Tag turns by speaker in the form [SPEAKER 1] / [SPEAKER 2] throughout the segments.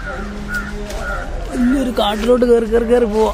[SPEAKER 1] വലിയൊരു കാട്ടിലോട്ട് കയറി കയറി കയറി പോവാ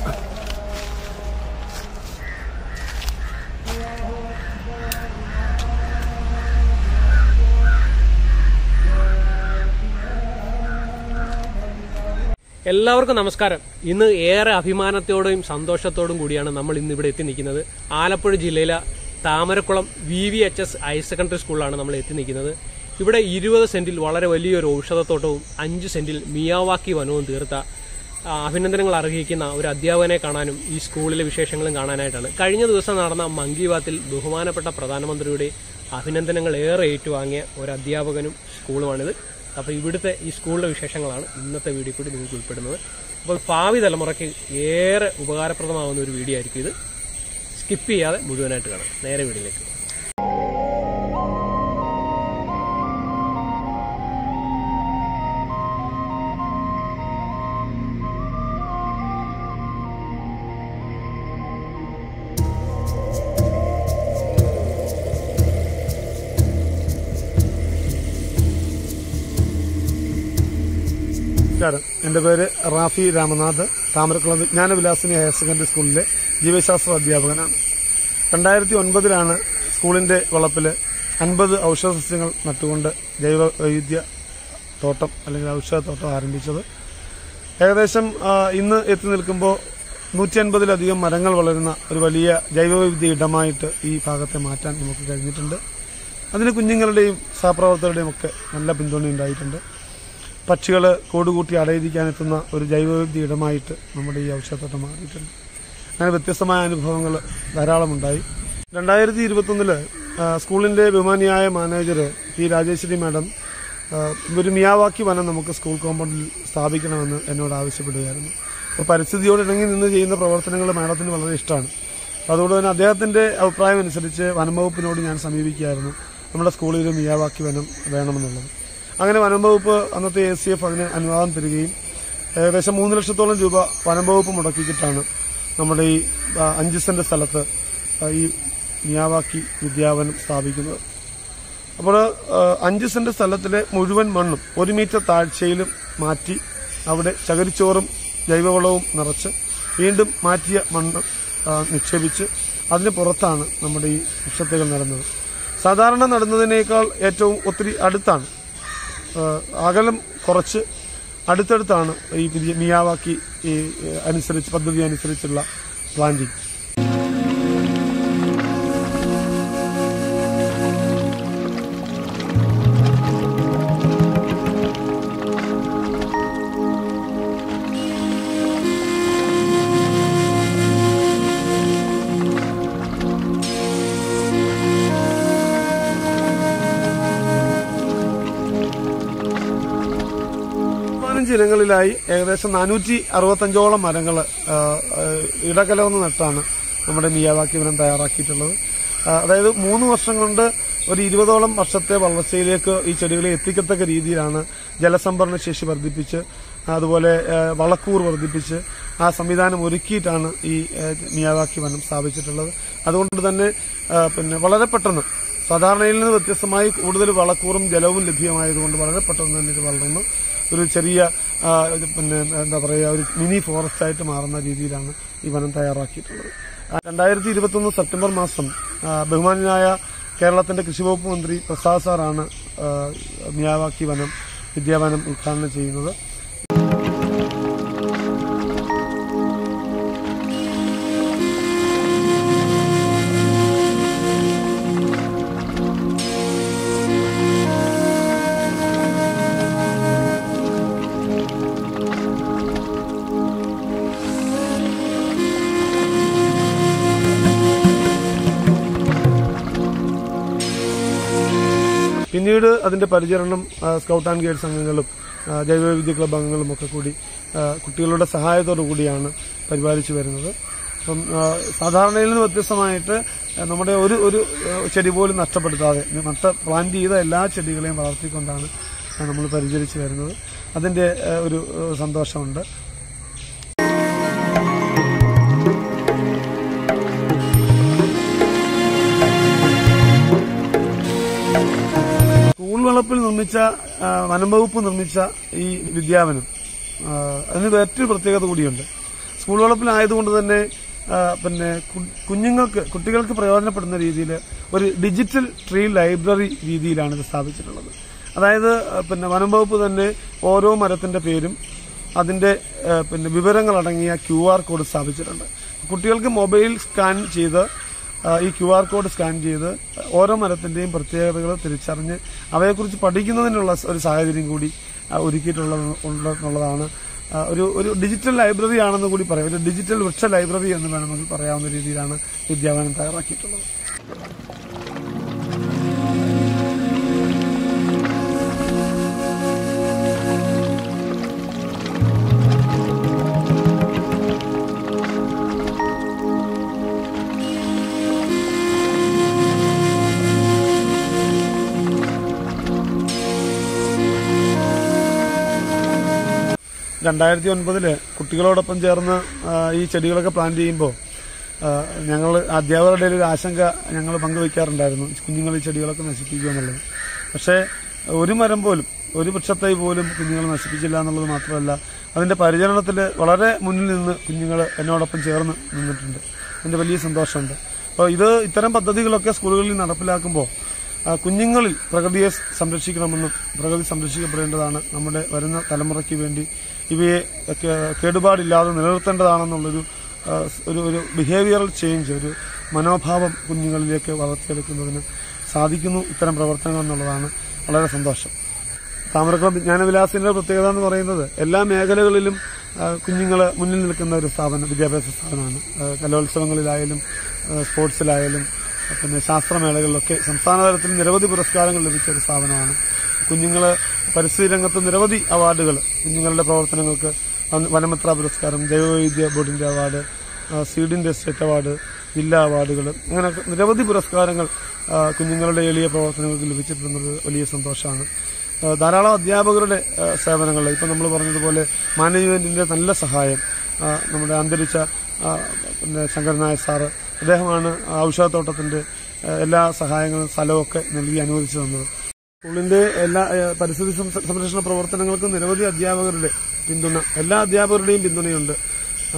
[SPEAKER 1] എല്ലാവർക്കും നമസ്കാരം ഇന്ന് ഏറെ അഭിമാനത്തോടും സന്തോഷത്തോടും കൂടിയാണ് നമ്മൾ ഇന്ന് ഇവിടെ എത്തി നിൽക്കുന്നത് ആലപ്പുഴ ജില്ലയിലെ Thamarakulam V V H S higher secondary സ്കൂളിലാണ് നമ്മൾ എത്തി നിൽക്കുന്നത് ഇവിടെ ഇരുപത് സെന്റിൽ വളരെ വലിയൊരു ഔഷധത്തോട്ടവും അഞ്ച് സെന്റിൽ മിയാവാക്കി വനവും തീർത്ത ആ, അഭിനന്ദനങ്ങൾ അർഹിക്കുന്ന ഒരു അധ്യാപകനെ കാണാനും ഈ സ്കൂളിലെ വിശേഷങ്ങളും കാണാനായിട്ടാണ് കഴിഞ്ഞ ദിവസം നടന്ന മൻ കി ബാത്തിൽ ബഹുമാനപ്പെട്ട പ്രധാനമന്ത്രിയുടെ അഭിനന്ദനങ്ങൾ ഏറെ ഏറ്റുവാങ്ങിയ ഒരു അധ്യാപകനും സ്കൂളുമാണിത് അപ്പോൾ ഇവിടുത്തെ ഈ സ്കൂളിലെ വിശേഷങ്ങളാണ് ഇന്നത്തെ വീഡിയോ കൂടി നിങ്ങൾക്ക് ഉൾപ്പെടുന്നത് അപ്പോൾ ഭാവി തലമുറയ്ക്ക് ഏറെ ഉപകാരപ്രദമാകുന്ന ഒരു വീഡിയോ ആയിരിക്കും ഇത് സ്കിപ്പ് ചെയ്യാതെ മുഴുവനായിട്ട് കാണാം നേരെ വീഡിയോയിലേക്ക്
[SPEAKER 2] നമസ്കാരം എന്റെ പേര് റാഫി രാമനാഥ് താമരക്കുളം വിജ്ഞാന വിലാസിനി ഹയർ സെക്കൻഡറി സ്കൂളിലെ ജീവശാസ്ത്ര അധ്യാപകനാണ് രണ്ടായിരത്തി ഒൻപതിലാണ് സ്കൂളിന്റെ വളപ്പില് അൻപത് ഔഷധ സസ്യങ്ങൾ നട്ടുകൊണ്ട് ജൈവ വൈവിധ്യ തോട്ടം അല്ലെങ്കിൽ ഔഷധ തോട്ടം ആരംഭിച്ചത് ഏകദേശം ആ, ഇന്ന് എത്തി നിൽക്കുമ്പോൾ നൂറ്റി അൻപതിലധികം മരങ്ങൾ വളരുന്ന ഒരു വലിയ ജൈവവൈവിധ്യ ഇടമായിട്ട് ഈ ഭാഗത്തെ മാറ്റാൻ നമുക്ക് കഴിഞ്ഞിട്ടുണ്ട് അതിന് കുഞ്ഞുങ്ങളുടെയും സഹപ്രവർത്തകരുടെയും ഒക്കെ നല്ല പിന്തുണ ഉണ്ടായിട്ടുണ്ട് പക്ഷികൾ കൂടുകൂട്ടി അടയിരിക്കാനെത്തുന്ന ഒരു ജൈവവൈവിധ്യ ഇടമായിട്ട് നമ്മുടെ ഈ ഔഷധത്തോട്ടം മാറിയിട്ടുണ്ട് അങ്ങനെ വ്യത്യസ്തമായ അനുഭവങ്ങൾ ധാരാളമുണ്ടായി രണ്ടായിരത്തി ഇരുപത്തൊന്നില് സ്കൂളിന്റെ ബഹുമാനിയായ മാനേജർ പി രാജേശ്വരി മാഡം ആ, ഒരു മിയാവാക്കി വനം നമുക്ക് സ്കൂൾ കോമ്പൗണ്ടിൽ സ്ഥാപിക്കണമെന്ന് എന്നോട് ആവശ്യപ്പെടുകയായിരുന്നു അപ്പോൾ പരിസ്ഥിതിയോട് ഇണങ്ങി നിന്ന് ചെയ്യുന്ന പ്രവർത്തനങ്ങൾ മാഡത്തിന് വളരെ ഇഷ്ടമാണ് അപ്പോൾ അതുകൊണ്ട് തന്നെ അദ്ദേഹത്തിന്റെ അഭിപ്രായം അനുസരിച്ച് വനം വകുപ്പിനോട് ഞാൻ സമീപിക്കുകയായിരുന്നു നമ്മുടെ സ്കൂളിൽ ഒരു മിയാവാക്കി വനം വേണമെന്നുള്ളത് അങ്ങനെ വനം വകുപ്പ് അന്നത്തെ എ സി എഫ് അതിന് അനുവാദം തരികയും ഏകദേശം മൂന്ന് ലക്ഷത്തോളം രൂപ വനം വകുപ്പ് മുടക്കിയിട്ടാണ് നമ്മുടെ ഈ ആ, അഞ്ച് സെന്റ് സ്ഥലത്ത് ആ, ഈ മിയാവാക്കി വിദ്യാവനം സ്ഥാപിക്കുന്നത് അപ്പോൾ ആ, അഞ്ച് സെന്റ് സ്ഥലത്തിലെ മുഴുവൻ മണ്ണും ഒരു മീറ്റർ താഴ്ചയിലും മാറ്റി അവിടെ ചകിരിച്ചോറും ജൈവവളവും നിറച്ച് വീണ്ടും മാറ്റിയ മണ്ണ് ആ, നിക്ഷേപിച്ച് അതിന് പുറത്താണ് നമ്മുടെ ഈ വൃക്ഷത്തൈകൾ നടന്നത് സാധാരണ നടുന്നതിനേക്കാൾ ഏറ്റവും ഒത്തിരി അടുത്താണ് ആ, അകലം കുറച്ച് അടുത്തടുത്താണ് ഈ പുതിയ മിയാവാക്കി ഈ ഏ, അനുസരിച്ച് പദ്ധതി അനുസരിച്ചുള്ള പ്ലാന്റിംഗ് പതിനഞ്ച് ഇനങ്ങളിലായി ഏകദേശം നാനൂറ്റി അറുപത്തഞ്ചോളം മരങ്ങൾ ഇടകലർന്ന് നട്ടാണ് നമ്മുടെ മിയാവാക്കി വനം തയ്യാറാക്കിയിട്ടുള്ളത് ആ, അതായത് മൂന്ന് വർഷം കൊണ്ട് ഒരു ഇരുപതോളം വർഷത്തെ വളർച്ചയിലേക്ക് ഈ ചെടികളെ എത്തിക്കത്തക്ക രീതിയിലാണ് ജലസംഭരണ ശേഷി വർദ്ധിപ്പിച്ച് അതുപോലെ ആ, വളക്കൂർ വർദ്ധിപ്പിച്ച് ആ സംവിധാനം ഒരുക്കിയിട്ടാണ് ഈ ആ, മിയാവാക്കി വനം സ്ഥാപിച്ചിട്ടുള്ളത് അതുകൊണ്ട് തന്നെ ആ, പിന്നെ വളരെ പെട്ടെന്ന് സാധാരണയിൽ നിന്ന് വ്യത്യസ്തമായി കൂടുതൽ വളക്കൂറും ജലവും ലഭ്യമായതുകൊണ്ട് വളരെ പെട്ടെന്ന് തന്നെ ഇത് വളർന്നു ഒരു ചെറിയ ആ, ഇത് പിന്നെ എന്താ പറയുക ഒരു മിനി ഫോറസ്റ്റ് ആയിട്ട് മാറുന്ന രീതിയിലാണ് ഈ വനം തയ്യാറാക്കിയിട്ടുള്ളത് രണ്ടായിരത്തി ഇരുപത്തൊന്ന് സെപ്റ്റംബർ മാസം ആ, ബഹുമാനായ കേരളത്തിന്റെ കൃഷിവകുപ്പ് മന്ത്രി പ്രസാദ് സാറാണ് ആ, മിയാവാക്കി വനം വിദ്യാവനം ഉദ്ഘാടനം ചെയ്യുന്നത് പിന്നീട് അതിന്റെ പരിചരണം ആ, സ്കൗട്ട് ആൻഡ് ഗൈഡ്സ് അംഗങ്ങളും ആ, ജൈവവൈവിധ്യ ക്ലബ് അംഗങ്ങളും ഒക്കെ കൂടി ആ, കുട്ടികളുടെ സഹായത്തോടു കൂടിയാണ് പരിപാലിച്ചു വരുന്നത് അപ്പം ആ, സാധാരണയിൽ നിന്ന് വ്യത്യസ്തമായിട്ട് ആ, നമ്മുടെ ഒരു ഒരു ആ, ചെടി പോലും നഷ്ടപ്പെടുത്താതെ നട്ട പ്ലാന്റ് ചെയ്ത എല്ലാ ചെടികളെയും വളർത്തിക്കൊണ്ടാണ് നമ്മൾ പരിചരിച്ചു വരുന്നത് അതിന്റെ ആ, ഒരു ആ, സന്തോഷമുണ്ട് സ്കൂൾ വളപ്പിൽ നിർമ്മിച്ച ആ, വനം വകുപ്പ് നിർമ്മിച്ച ഈ വിദ്യാവനം ആ, അതിന് മറ്റൊരു പ്രത്യേകത കൂടിയുണ്ട് സ്കൂൾ വളപ്പിലായതുകൊണ്ട് തന്നെ ആ, പിന്നെ കു- കുഞ്ഞുങ്ങൾക്ക് കുട്ടികൾക്ക് പ്രയോജനപ്പെടുന്ന രീതിയിൽ ഒരു ഡിജിറ്റൽ ട്രീ ലൈബ്രറി രീതിയിലാണ് ഇത് സ്ഥാപിച്ചിട്ടുള്ളത് അതായത് ആ, പിന്നെ വനം വകുപ്പ് തന്നെ ഓരോ മരത്തിന്റെ പേരും അതിന്റെ ആ, പിന്നെ വിവരങ്ങളടങ്ങിയ ക്യു ആർ കോഡ് സ്ഥാപിച്ചിട്ടുണ്ട് കുട്ടികൾക്ക് മൊബൈൽ സ്കാൻ ചെയ്ത് ആ, ഈ ക്യു ആർ കോഡ് സ്കാൻ ചെയ്ത് ഓരോ മരത്തിന്റെയും പ്രത്യേകതകൾ തിരിച്ചറിഞ്ഞ് അവയെക്കുറിച്ച് പഠിക്കുന്നതിനുള്ള ഒരു സാഹചര്യം കൂടി ആ, ഒരുക്കിയിട്ടുള്ളത് ഉണ്ടെന്നുള്ളതാണ് ആ, ഒരു ഒരു ഡിജിറ്റൽ ലൈബ്രറി ആണെന്ന് കൂടി പറയാം ഒരു ഡിജിറ്റൽ വൃക്ഷ ലൈബ്രറി എന്ന് വേണമെങ്കിൽ പറയാവുന്ന രീതിയിലാണ് വിദ്യാഭവനം തയ്യാറാക്കിയിട്ടുള്ളത് രണ്ടായിരത്തി ഒൻപതില് കുട്ടികളോടൊപ്പം ചേർന്ന് ആ, ഈ ചെടികളൊക്കെ പ്ലാൻ ചെയ്യുമ്പോൾ ഞങ്ങൾ അധ്യാപകരുടെ ഇടയിൽ ഒരു ആശങ്ക ഞങ്ങൾ പങ്കുവയ്ക്കാറുണ്ടായിരുന്നു കുഞ്ഞുങ്ങൾ ഈ ചെടികളൊക്കെ നശിപ്പിക്കുക എന്നുള്ളത് പക്ഷേ ഒരു മരം പോലും ഒരു വൃക്ഷത്തൈ പോലും കുഞ്ഞുങ്ങൾ നശിപ്പിച്ചില്ല എന്നുള്ളത് മാത്രമല്ല അതിന്റെ പരിചരണത്തിൽ വളരെ മുന്നിൽ നിന്ന് കുഞ്ഞുങ്ങൾ എന്നോടൊപ്പം ചേർന്ന് നിന്നിട്ടുണ്ട് അതിന്റെ വലിയ സന്തോഷമുണ്ട് അപ്പോൾ ഇത് ഇത്തരം പദ്ധതികളൊക്കെ സ്കൂളുകളിൽ നടപ്പിലാക്കുമ്പോൾ ആ, കുഞ്ഞുങ്ങളിൽ പ്രകൃതിയെ സംരക്ഷിക്കണമെന്നും പ്രകൃതി സംരക്ഷിക്കപ്പെടേണ്ടതാണ് നമ്മുടെ വരുന്ന തലമുറയ്ക്ക് വേണ്ടി ഇവയെ കേ- കേടുപാടില്ലാതെ നിലനിർത്തേണ്ടതാണെന്നുള്ളൊരു ആ, ഒരു ഒരു ബിഹേവിയറൽ ചേഞ്ച് ഒരു മനോഭാവം കുഞ്ഞുങ്ങളിലേക്ക് വളർത്തിയെടുക്കുന്നതിന് സാധിക്കുന്നു ഇത്തരം പ്രവർത്തനങ്ങൾ എന്നുള്ളതാണ് വളരെ സന്തോഷം താമരക്കുളം വിജ്ഞാനവിലാസിന്റെ പ്രത്യേകത എന്ന് പറയുന്നത് എല്ലാ മേഖലകളിലും കുഞ്ഞുങ്ങൾ മുന്നിൽ നിൽക്കുന്ന ഒരു സ്ഥാപനം വിദ്യാഭ്യാസ സ്ഥാപനമാണ് ആ, കലോത്സവങ്ങളിലായാലും ആ, സ്പോർട്സിലായാലും ആ, പിന്നെ ശാസ്ത്രമേളകളിലൊക്കെ സംസ്ഥാന തലത്തിൽ നിരവധി പുരസ്കാരങ്ങൾ ലഭിച്ച ഒരു സ്ഥാപനമാണ് കുഞ്ഞുങ്ങൾ പരിസ്ഥിതി രംഗത്ത് നിരവധി അവാർഡുകൾ കുഞ്ഞുങ്ങളുടെ പ്രവർത്തനങ്ങൾക്ക് അന്ന് വനമിത്ര പുരസ്കാരം ജൈവവൈദ്യ ബോർഡിന്റെ അവാർഡ് ആ, സീഡിന്റെ സ്റ്റേറ്റ് അവാർഡ് ജില്ലാ അവാർഡുകൾ അങ്ങനെ നിരവധി പുരസ്കാരങ്ങൾ ആ, കുഞ്ഞുങ്ങളുടെ എളിയ പ്രവർത്തനങ്ങൾക്ക് ലഭിച്ചിട്ടുള്ളത് വലിയ സന്തോഷമാണ് ആ, ധാരാളം അധ്യാപകരുടെ ആ, സേവനങ്ങൾ ഇപ്പം നമ്മൾ പറഞ്ഞതുപോലെ മാനേജ്മെന്റിന്റെ നല്ല സഹായം ആ, നമ്മുടെ അന്തരിച്ച ആ, പിന്നെ ശങ്കരൻ നായർ സാറ് അദ്ദേഹമാണ് ഔഷധത്തോട്ടത്തിന്റെ ആ, എല്ലാ സഹായങ്ങളും സ്ഥലമൊക്കെ നൽകി അനുവദിച്ചു തന്നത് സ്കൂളിന്റെ എല്ലാ ആ, പരിസ്ഥിതി സം- സംരക്ഷണ പ്രവർത്തനങ്ങൾക്കും നിരവധി അധ്യാപകരുടെ പിന്തുണ എല്ലാ അധ്യാപകരുടെയും പിന്തുണയുണ്ട് ആ,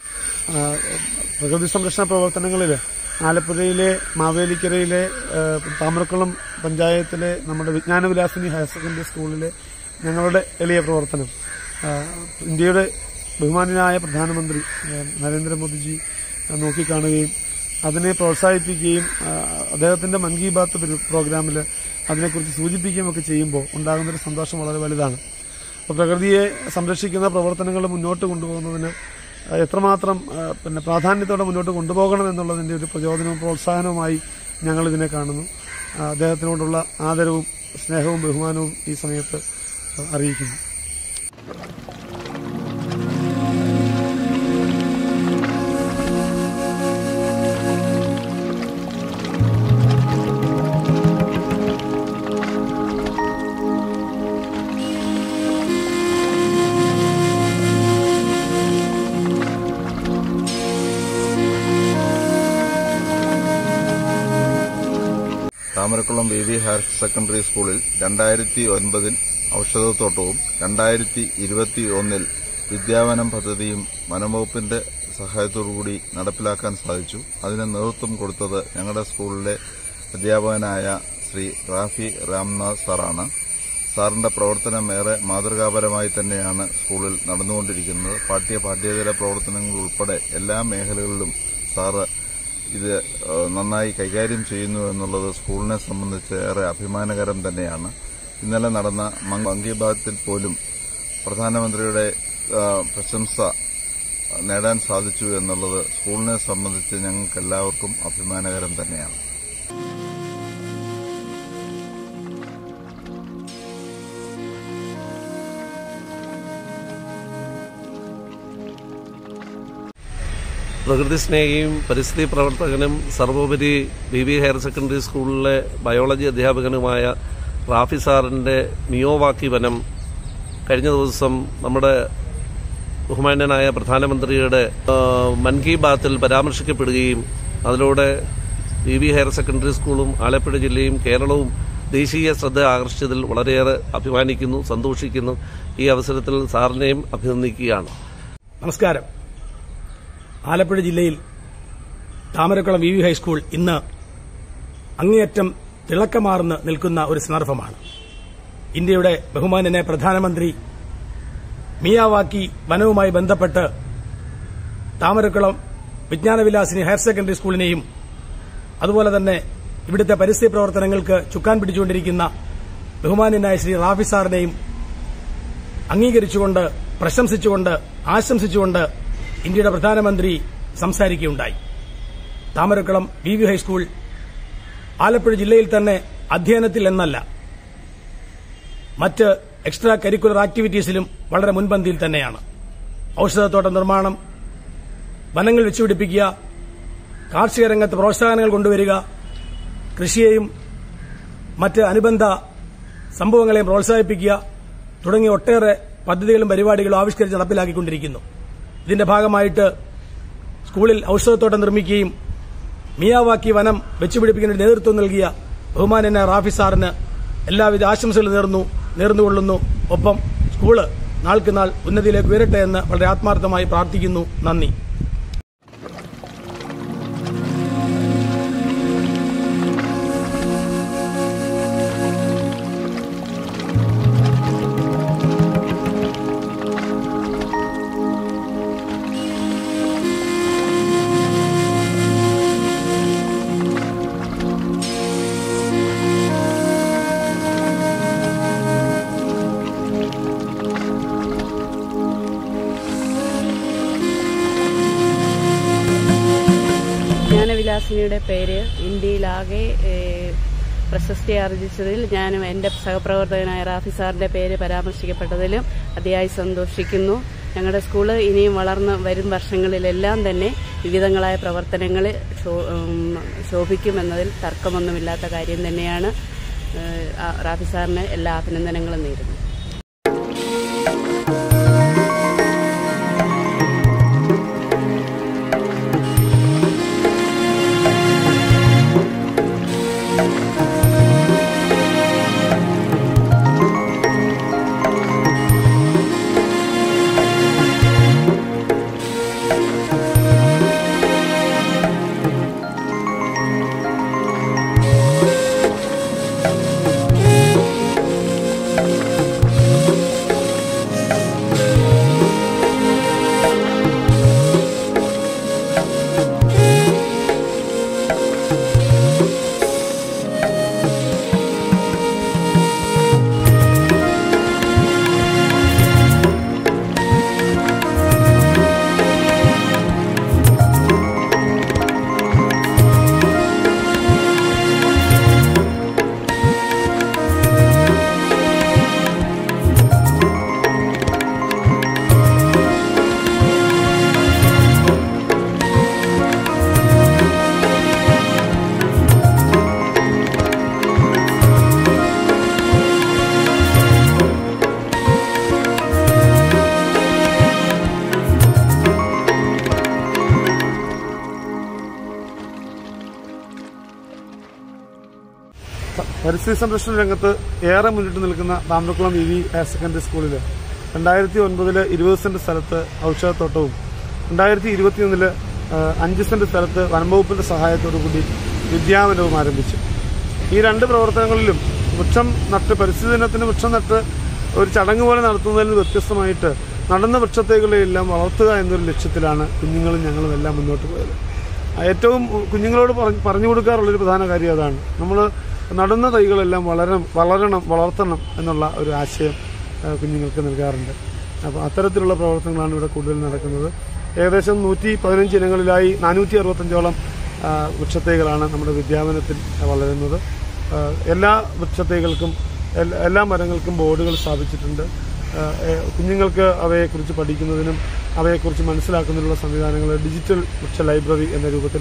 [SPEAKER 2] ആ, പ്രകൃതി സംരക്ഷണ പ്രവർത്തനങ്ങളിൽ ആലപ്പുഴയിലെ മാവേലിക്കരയിലെ ആ, താമരക്കുളം പഞ്ചായത്തിലെ നമ്മുടെ വിജ്ഞാനവിലാസിനി ഹയർ സെക്കൻഡറി സ്കൂളിലെ ഞങ്ങളുടെ എളിയ പ്രവർത്തനം ആ, ഇന്ത്യയുടെ ബഹുമാനായ പ്രധാനമന്ത്രി ആ, നരേന്ദ്രമോദിജി ആ, നോക്കിക്കാണുകയും അതിനെ പ്രോത്സാഹിപ്പിക്കുകയും ആ, അദ്ദേഹത്തിന്റെ മൻ കി ബാത്ത് ഒരു പ്രോഗ്രാമിൽ അതിനെക്കുറിച്ച് സൂചിപ്പിക്കുകയും ഒക്കെ ചെയ്യുമ്പോൾ ഉണ്ടാകുന്നൊരു സന്തോഷം വളരെ വലുതാണ് അപ്പോൾ പ്രകൃതിയെ സംരക്ഷിക്കുന്ന പ്രവർത്തനങ്ങൾ മുന്നോട്ട് കൊണ്ടുപോകുന്നതിന് ആ, എത്രമാത്രം ആ, പിന്നെ പ്രാധാന്യത്തോടെ മുന്നോട്ട് കൊണ്ടുപോകണം എന്നുള്ളതിന്റെ ഒരു പ്രചോദനവും പ്രോത്സാഹനവുമായി ഞങ്ങൾ ഇതിനെ കാണുന്നു ആ, അദ്ദേഹത്തിനോടുള്ള ആദരവും സ്നേഹവും ബഹുമാനവും ഈ സമയത്ത് അറിയിക്കുന്നു
[SPEAKER 3] Thamarakulam B V higher secondary സ്കൂളിൽ രണ്ടായിരത്തി ഒൻപതിൽ ഔഷധത്തോട്ടവും രണ്ടായിരത്തി ഇരുപത്തി ഒന്നിൽ വിദ്യാവനം പദ്ധതിയും വനംവകുപ്പിന്റെ സഹായത്തോടുകൂടി നടപ്പിലാക്കാൻ സാധിച്ചു അതിന് നേതൃത്വം കൊടുത്തത് ഞങ്ങളുടെ സ്കൂളിലെ അധ്യാപകനായ ശ്രീ റാഫി രാംനാഥ് സാറാണ് സാറിന്റെ പ്രവർത്തനം ഏറെ മാതൃകാപരമായി തന്നെയാണ് സ്കൂളിൽ നടന്നുകൊണ്ടിരിക്കുന്നത് പാഠ്യ പാഠ്യേതര പ്രവർത്തനങ്ങൾ ഉൾപ്പെടെ എല്ലാ മേഖലകളിലും സാറ് ഇത് ഏഹ്, നന്നായി കൈകാര്യം ചെയ്യുന്നു എന്നുള്ളത് സ്കൂളിനെ സംബന്ധിച്ച് ഏറെ അഭിമാനകരം തന്നെയാണ് ഇന്നലെ നടന്ന മൻ കി ബാത്തിൽ പോലും പ്രധാനമന്ത്രിയുടെ ഏഹ്, പ്രശംസ നേടാൻ സാധിച്ചു എന്നുള്ളത് സ്കൂളിനെ സംബന്ധിച്ച് ഞങ്ങൾക്ക് എല്ലാവർക്കും അഭിമാനകരം തന്നെയാണ്
[SPEAKER 4] പ്രകൃതി സ്നേഹിയും പരിസ്ഥിതി പ്രവർത്തകനും സർവോപരി ബി ബി ഹയർ സെക്കൻഡറി സ്കൂളിലെ ബയോളജി അധ്യാപകനുമായ റാഫി സാറിന്റെ മിയോവാക്കി വനം കഴിഞ്ഞ ദിവസം നമ്മുടെ ബഹുമാന്യനായ പ്രധാനമന്ത്രിയുടെ ആ, മൻ കി ബാത്തിൽ പരാമർശിക്കപ്പെടുകയും അതിലൂടെ ബി ബി ഹയർ സെക്കൻഡറി സ്കൂളും ആലപ്പുഴ ജില്ലയും കേരളവും ദേശീയ ശ്രദ്ധ ആകർഷിച്ചതിൽ വളരെയേറെ അഭിമാനിക്കുന്നു സന്തോഷിക്കുന്നു ഈ അവസരത്തിൽ സാറിനെയും അഭിനന്ദിക്കുകയാണ്
[SPEAKER 5] നമസ്കാരം ആലപ്പുഴ ജില്ലയിൽ താമരക്കുളം വി വി ഹൈസ്കൂൾ ഇന്ന് അങ്ങേയറ്റം തിളക്കമാർന്ന് നിൽക്കുന്ന ഒരു സന്ദർഭമാണ് ഇന്ത്യയുടെ ബഹുമാന്യനെ പ്രധാനമന്ത്രി മിയാവാക്കി വനവുമായി ബന്ധപ്പെട്ട് താമരക്കുളം വിജ്ഞാനവിലാസിനി ഹയർ സെക്കൻഡറി സ്കൂളിനെയും അതുപോലെ തന്നെ ഇവിടുത്തെ പരിസ്ഥിതി പ്രവർത്തനങ്ങൾക്ക് ചുക്കാൻ പിടിച്ചുകൊണ്ടിരിക്കുന്ന ബഹുമാന്യനായ ശ്രീ റാഫി സാറിനെയും അംഗീകരിച്ചുകൊണ്ട് പ്രശംസിച്ചുകൊണ്ട് ആശംസിച്ചുകൊണ്ട് ഇന്ത്യയുടെ പ്രധാനമന്ത്രി സംസാരിക്കുകയുണ്ടായി Thamarakulam V V high school Alappuzha ജില്ലയിൽ തന്നെ അധ്യയനത്തിൽ എന്നല്ല മറ്റ് എക്സ്ട്രാ കരിക്കുലർ ആക്ടിവിറ്റീസിലും വളരെ മുൻപന്തിയിൽ തന്നെയാണ് ഔഷധത്തോട്ട നിർമ്മാണം വനങ്ങൾ വെച്ചുപിടിപ്പിക്കുക കാർഷിക രംഗത്ത് പ്രോത്സാഹനങ്ങൾ കൊണ്ടുവരിക കൃഷിയെയും മറ്റ് അനുബന്ധ സംഭവങ്ങളെയും പ്രോത്സാഹിപ്പിക്കുക തുടങ്ങിയ ഒട്ടേറെ പദ്ധതികളും പരിപാടികളും ആവിഷ്കരിച്ച് നടപ്പിലാക്കിക്കൊണ്ടിരിക്കുന്നു ഇതിന്റെ ഭാഗമായിട്ട് സ്കൂളിൽ ഔഷധത്തോട്ടം നിർമ്മിക്കുകയും മിയാവാക്കി വനം വെച്ചുപിടിപ്പിക്കുന്നതിന് നേതൃത്വം നൽകിയ ബഹുമാനനായ റാഫി സാറിന് എല്ലാവിധ ആശംസകളും നേർന്നു നേർന്നുകൊള്ളുന്നു ഒപ്പം സ്കൂള് നാൾക്ക് നാൾ ഉന്നതിയിലേക്ക് ഉയരട്ടെ എന്ന് വളരെ ആത്മാർത്ഥമായി പ്രാർത്ഥിക്കുന്നു നന്ദി
[SPEAKER 6] ജ്ഞാനവിലാസിനിയുടെ പേര് ഇന്ത്യയിലാകെ ഏഹ്, പ്രശസ്തി ആർജിച്ചതിൽ ഞാനും എൻ്റെ സഹപ്രവർത്തകനായ റാഫി സാറിന്റെ പേര് പരാമർശിക്കപ്പെട്ടതിലും അതിയായി സന്തോഷിക്കുന്നു ഞങ്ങളുടെ സ്കൂള് ഇനിയും വളർന്ന് വരും വർഷങ്ങളിലെല്ലാം തന്നെ വിവിധങ്ങളായ പ്രവർത്തനങ്ങൾ ശോഭിക്കുമെന്നതിൽ തർക്കമൊന്നുമില്ലാത്ത കാര്യം തന്നെയാണ് ഏഹ്, ആ റാഫി സാറിന് എല്ലാ അഭിനന്ദനങ്ങളും നേരുന്നു
[SPEAKER 2] പരിസ്ഥിതി സംരക്ഷണ രംഗത്ത് ഏറെ മുന്നിട്ട് നിൽക്കുന്ന Thamarakulam V V higher secondary സ്കൂളിൽ രണ്ടായിരത്തി ഒൻപതില് ഇരുപത് സെന്റ് സ്ഥലത്ത് ഔഷധത്തോട്ടവും രണ്ടായിരത്തി ഇരുപത്തിയൊന്നില് അഞ്ച് സെന്റ് സ്ഥലത്ത് വനംവകുപ്പിന്റെ സഹായത്തോടു കൂടി വിദ്യാവനവും ആരംഭിച്ചു ഈ രണ്ട് പ്രവർത്തനങ്ങളിലും വൃക്ഷം നട്ട് പരിസ്ഥിതി ദിനത്തിന് വൃക്ഷം നട്ട് ഒരു ചടങ്ങ് പോലെ നടത്തുന്നതിൽ നിന്ന് വ്യത്യസ്തമായിട്ട് നടന്ന വൃക്ഷത്തൈകളെയെല്ലാം വളർത്തുക എന്നൊരു ലക്ഷ്യത്തിലാണ് കുഞ്ഞുങ്ങളും ഞങ്ങളും എല്ലാം മുന്നോട്ട് പോയത് ഏറ്റവും കുഞ്ഞുങ്ങളോട് പറഞ്ഞ് പറഞ്ഞു കൊടുക്കാറുള്ളൊരു പ്രധാന കാര്യം അതാണ് നമ്മൾ നടുന്ന തൈകളെല്ലാം വളരണം വളരണം വളർത്തണം എന്നുള്ള ഒരു ആശയം ആ, കുഞ്ഞുങ്ങൾക്ക് നൽകാറുണ്ട് അപ്പോൾ അത്തരത്തിലുള്ള പ്രവർത്തനങ്ങളാണ് ഇവിടെ കൂടുതൽ നടക്കുന്നത് ഏകദേശം നൂറ്റി പതിനഞ്ച് ഇനങ്ങളിലായി നാനൂറ്റി അറുപത്തഞ്ചോളം ആ, വൃക്ഷത്തൈകളാണ് നമ്മുടെ വിദ്യാപനത്തിൽ വളരുന്നത് ആ, എല്ലാ വൃക്ഷത്തൈകൾക്കും എല്ലാ- എല്ലാ മരങ്ങൾക്കും ബോർഡുകൾ സ്ഥാപിച്ചിട്ടുണ്ട് ആ, ഏ, കുഞ്ഞുങ്ങൾക്ക് അവയെക്കുറിച്ച് പഠിക്കുന്നതിനും അവയെക്കുറിച്ച് മനസ്സിലാക്കുന്നതിനുള്ള സംവിധാനങ്ങൾ ഡിജിറ്റൽ വൃക്ഷ ലൈബ്രറി എന്ന രൂപത്തിൽ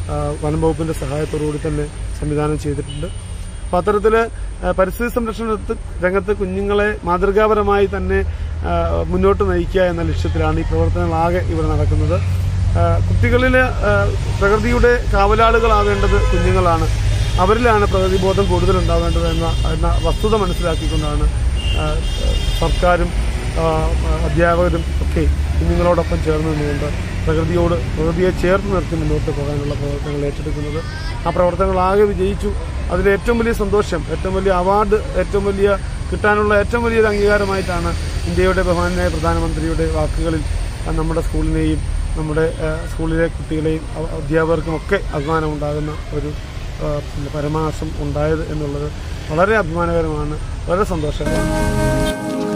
[SPEAKER 2] വനം വകുപ്പിന്റെ സഹായത്തോടുകൂടി തന്നെ സംവിധാനം ചെയ്തിട്ടുണ്ട് അപ്പോൾ അത്തരത്തിൽ പരിസ്ഥിതി സംരക്ഷണ രംഗത്ത് കുഞ്ഞുങ്ങളെ മാതൃകാപരമായി തന്നെ ആ, മുന്നോട്ട് നയിക്കുക എന്ന ലക്ഷ്യത്തിലാണ് ഈ പ്രവർത്തനങ്ങളാകെ ഇവിടെ നടക്കുന്നത് കുട്ടികളിൽ പ്രകൃതിയുടെ കാവലാളുകളാവേണ്ടത് കുഞ്ഞുങ്ങളാണ് അവരിലാണ് പ്രകൃതിബോധം കൂടുതൽ ഉണ്ടാവേണ്ടത് എന്ന എന്ന വസ്തുത മനസ്സിലാക്കിക്കൊണ്ടാണ് ആ, സർക്കാരും ആ, അധ്യാപകരും ഒക്കെ കുഞ്ഞുങ്ങളോടൊപ്പം ചേർന്ന് നിന്നുകൊണ്ട് പ്രകൃതിയോട് പ്രകൃതിയെ ചേർത്ത് നിർത്തി മുന്നോട്ട് പോകാനുള്ള പ്രവർത്തനങ്ങൾ ഏറ്റെടുക്കുന്നത് ആ പ്രവർത്തനങ്ങളാകെ വിജയിച്ചു അതിൽ ഏറ്റവും വലിയ സന്തോഷം ഏറ്റവും വലിയ അവാർഡ് ഏറ്റവും വലിയ കിട്ടാനുള്ള ഏറ്റവും വലിയൊരു അംഗീകാരമായിട്ടാണ് ഇന്ത്യയുടെ ബഹുമാനായ പ്രധാനമന്ത്രിയുടെ വാക്കുകളിൽ ആ, നമ്മുടെ സ്കൂളിനെയും നമ്മുടെ ആ, സ്കൂളിലെ കുട്ടികളെയും അ- അധ്യാപകർക്കുമൊക്കെ അഭിമാനമുണ്ടാകുന്ന ഒരു ആ, പിന്നെ പരമാസം ഉണ്ടായത് എന്നുള്ളത് വളരെ അഭിമാനകരമാണ് വളരെ സന്തോഷകരമാണ്